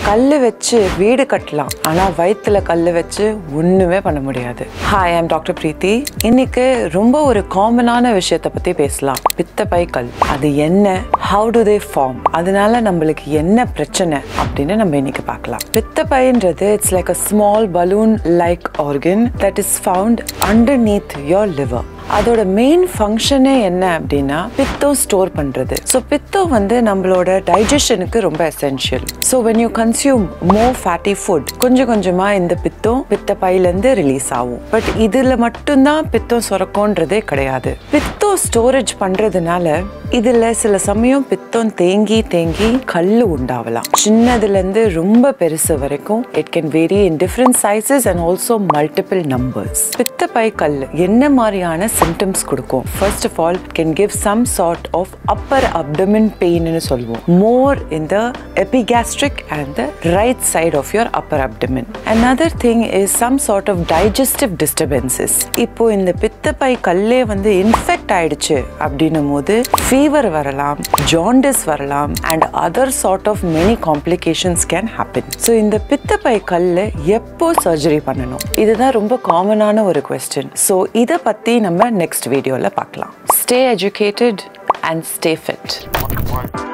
கல் வச்சு வீடு கட்டலாம் ஆனா வயித்துல கல் வச்சு ஒண்ணுமே பண்ண முடியாது ஹாய் ஐம் டாக்டர் பிரீத்தி இன்னைக்கு ரொம்ப ஒரு காமனான விஷயத்தை பத்தி பேசலாம் பித்தப்பை கல் அது என்ன ஹவு டு தே ஃபார்ம் அதனால நம்மளுக்கு என்ன பிரச்சனை அப்படின்னு நம்ம இன்னைக்கு பார்க்கலாம் பித்தப்பைன்றது it's like a small balloon like organ that is found underneath your liver அதோட மெயின் ஃபங்க்ஷனே என்ன அப்படின்னா பித்தம் ஸ்டோர் பண்றது ஸோ பித்தம் வந்து நம்மளோட டைஜஷனுக்கு ரொம்ப essential so when you consume more fatty food கொஞ்சம் கொஞ்சமா இந்த பித்தம் பித்த பையிலேருந்து ரிலீஸ் ஆகும் பட் இதுல மட்டும்தான் பித்தம் சுரக்கும்ன்றதே கிடையாது பித்தம் ஸ்டோரேஜ் பண்றதுனால இதுல சில சமயம் பித்தம் தேங்கி தேங்கி கல் உண்டாகலாம் சின்னதுலேருந்து ரொம்ப பெருசு வரைக்கும் it can vary in different sizes and also multiple numbers பித்தப்பை கல் என்ன மாதிரியான சிம்டம்ஸ் கொடுக்கும் first of all can give some sort of upper abdomen பெயின்னு சொல்லுவோம் more in the epigastric and the right side of your upper abdomen another thing is some sort of digestive disturbances இப்போ இந்த பித்தப்பை கல்லே வந்து infect ஆயிடுச்சு அப்படின்னும் போது ஃபீவர் வரலாம் ஜாண்டிஸ் வரலாம் and other sort of many complications can happen so இந்த பித்தப்பை கல்ல எப்போ சர்ஜரி பண்ணணும் இதுதான் ரொம்ப காமனான ஒரு கொஸ்டின் ஸோ இதை பற்றி நம்ம நெக்ஸ்ட் வீடியோவில் பார்க்கலாம் stay educated and stay fit